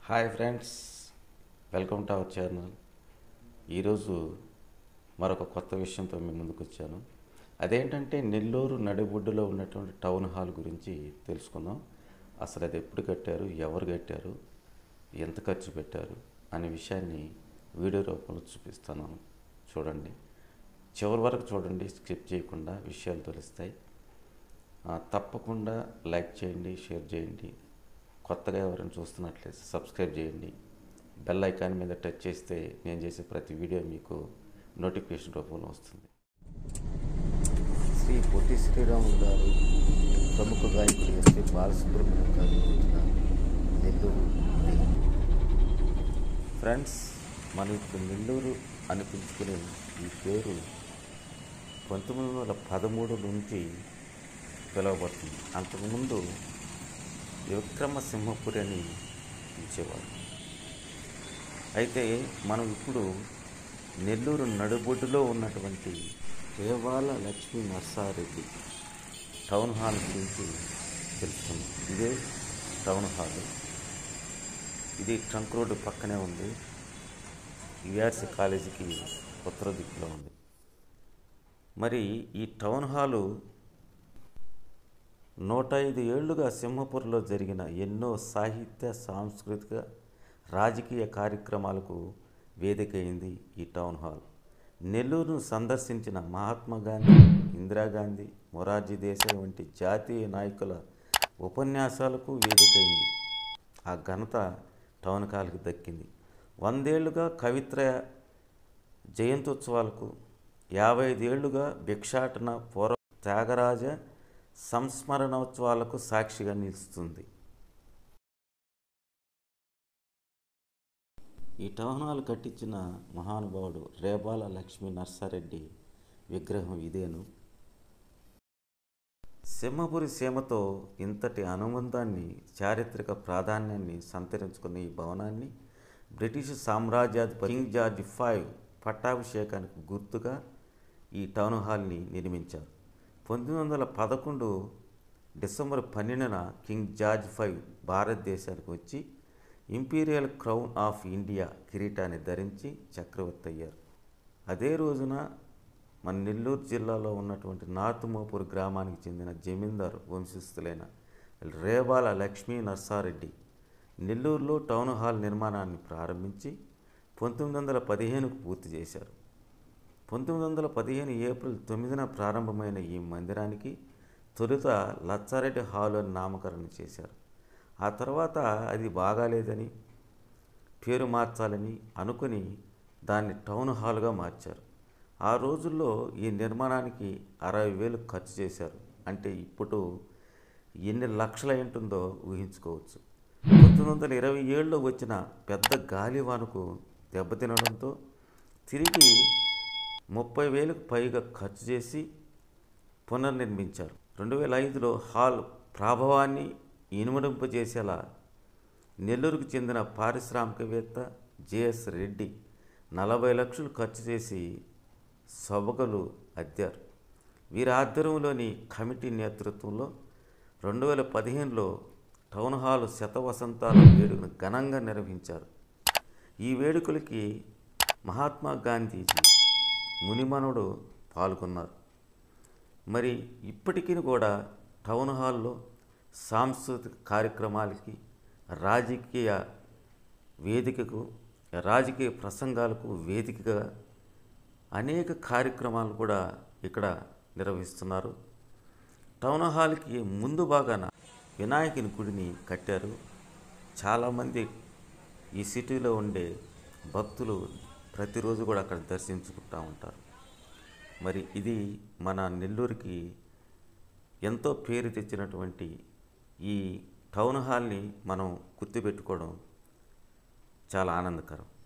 Hi friends welcome to our channel ఈరోజు మరొక కొత్త విషయంతో మీ ముందుకు వచ్చాను అదేంటంటే నెల్లూరు నడిబొడ్డులో ఉన్నటువంటి టౌన్ హాల్ గురించి తెలుసుకుందాం అసలు అది ఎప్పుడు కట్టారు ఎవరు కట్టారు ఎంత ఖర్చు పెట్టారు అనే విషయాన్ని వీడియో రూపంలో చూపిస్తాను చూడండి చివరి వరకు చూడండి స్కిప్ చేయకుండా విషయాలు తెలుస్తాయి ఆ, తప్పకుండా లైక్ చేయండి షేర్ చేయండి కొత్తగా ఎవరైనా చూస్తున్నట్లయితే సబ్స్క్రైబ్ చేయండి బెల్ ఐకాన్ మీద టచ్ చేస్తే నేను చేసే ప్రతి వీడియో మీకు నోటిఫికేషన్ రూపంలో వస్తుంది శ్రీ పొట్టి శ్రీరాములు గారు ప్రముఖ గాయకుడు ఎస్పి బాలసుబ్రహ్మణ్యం గారు రచించిన నెల్లూరు ఇది. ఫ్రెండ్స్ మనం ఇప్పుడు నెల్లూరు అనిపించుకునే ఈ పేరు పంతొమ్మిది వందల పదమూడు నుంచి పిలువబడుతుంది అంతకుముందు విక్రమసింహపురి అని పిలిచేవారు అయితే మనం ఇప్పుడు నెల్లూరు నడుబొడ్డులో ఉన్నటువంటి రేవాల లక్ష్మీ నర్సారెడ్డి టౌన్ హాల్ గురించి తెలుసుకుందాం ఇదే టౌన్ హాల్ ఇది ట్రంక్ రోడ్డు పక్కనే ఉంది యుఆర్సి కాలేజీకి ఉత్తర దిక్కులో ఉంది మరి ఈ టౌన్ హాలు నూట ఐదు ఏళ్లుగా సింహపురిలో జరిగిన ఎన్నో సాహిత్య సాంస్కృతిక రాజకీయ కార్యక్రమాలకు వేదికైంది ఈ టౌన్ హాల్ నెల్లూరును సందర్శించిన మహాత్మా గాంధీ ఇందిరాగాంధీ మొరార్జీ దేశాయ్ వంటి జాతీయ నాయకుల ఉపన్యాసాలకు వేదికైంది ఆ ఘనత టౌన్ హాల్కి దక్కింది వందేళ్లుగా కవిత్రయ జయంత్యుత్సవాలకు యాభై ఐదేళ్లుగా భిక్షాటన పూర్వ త్యాగరాజ సంస్మరణోత్సవాలకు సాక్షిగా నిలుస్తుంది ఈ టౌన్ హాల్ కట్టించిన మహానుభావుడు రేబాల లక్ష్మీ నర్సారెడ్డి విగ్రహం ఇదేను సింహపురి సీమతో ఇంతటి అనుబంధాన్ని చారిత్రక ప్రాధాన్యాన్ని సంతరించుకున్న ఈ భవనాన్ని బ్రిటిష్ సామ్రాజ్యాధిపతి కింగ్ జార్జ్ ఫైవ్ పట్టాభిషేకానికి గుర్తుగా ఈ టౌన్ హాల్ని నిర్మించారు పంతొమ్మిది వందల పదకొండు డిసెంబర్ పన్నెండున కింగ్ జార్జ్ ఫైవ్ భారతదేశానికి వచ్చి ఇంపీరియల్ క్రౌన్ ఆఫ్ ఇండియా కిరీటాన్ని ధరించి చక్రవర్తి అయ్యారు అదే రోజున మన నెల్లూరు జిల్లాలో ఉన్నటువంటి నార్త్ మోపూర్ గ్రామానికి చెందిన జమీందారు వంశస్థులైన రేబాల లక్ష్మీ నర్సారెడ్డి నెల్లూరులో టౌన్ హాల్ నిర్మాణాన్ని ప్రారంభించి పంతొమ్మిది వందల పదిహేనుకు పూర్తి చేశారు పంతొమ్మిది వందల పదిహేను ఏప్రిల్ తొమ్మిదిన ప్రారంభమైన ఈ మందిరానికి తొలుత లచ్చారెడ్డి హాల్ అని నామకరణం చేశారు ఆ తర్వాత అది బాగాలేదని పేరు మార్చాలని అనుకుని దాన్ని టౌన్ హాల్గా మార్చారు ఆ రోజుల్లో ఈ నిర్మాణానికి అరవై వేలు ఖర్చు చేశారు అంటే ఇప్పుడు ఎన్ని లక్షల ఉంటుందో ఊహించుకోవచ్చు పంతొమ్మిది వందల ఇరవై ఏడులో వచ్చిన పెద్ద గాలివానకు దెబ్బతినడంతో తిరిగి ముప్పై వేలకు పైగా ఖర్చు చేసి పునర్నిర్మించారు రెండు వేల ఐదులో హాల్ ప్రాభవాన్ని ఇనుమడింపజేసేలా నెల్లూరుకు చెందిన పారిశ్రామికవేత్త జేఎస్ రెడ్డి నలభై లక్షలు ఖర్చు చేసి సొబగలు అద్దారు వీరి ఆధ్వర్యంలోని కమిటీ నేతృత్వంలో రెండు వేల పదిహేనులో టౌన్ హాల్ శతవసంతాల వేడుకను ఘనంగా నిర్వహించారు ఈ వేడుకలకి మహాత్మా గాంధీజీ మునిమనుడు పాల్గొన్నారు మరి ఇప్పటికీ కూడా టౌన్ హాల్లో సాంస్కృతిక కార్యక్రమాలకి రాజకీయ వేదికకు రాజకీయ ప్రసంగాలకు వేదికగా అనేక కార్యక్రమాలు కూడా ఇక్కడ నిర్వహిస్తున్నారు టౌన్ హాల్కి ముందు భాగాన వినాయకుని గుడిని కట్టారు చాలామంది ఈ సిటీలో ఉండే భక్తులు ప్రతిరోజు కూడా అక్కడ దర్శించుకుంటూ ఉంటారు మరి ఇది మన నెల్లూరుకి ఎంతో పేరు తెచ్చినటువంటి ఈ టౌన్ హాల్ని మనం గుర్తుపెట్టుకోవడం చాలా ఆనందకరం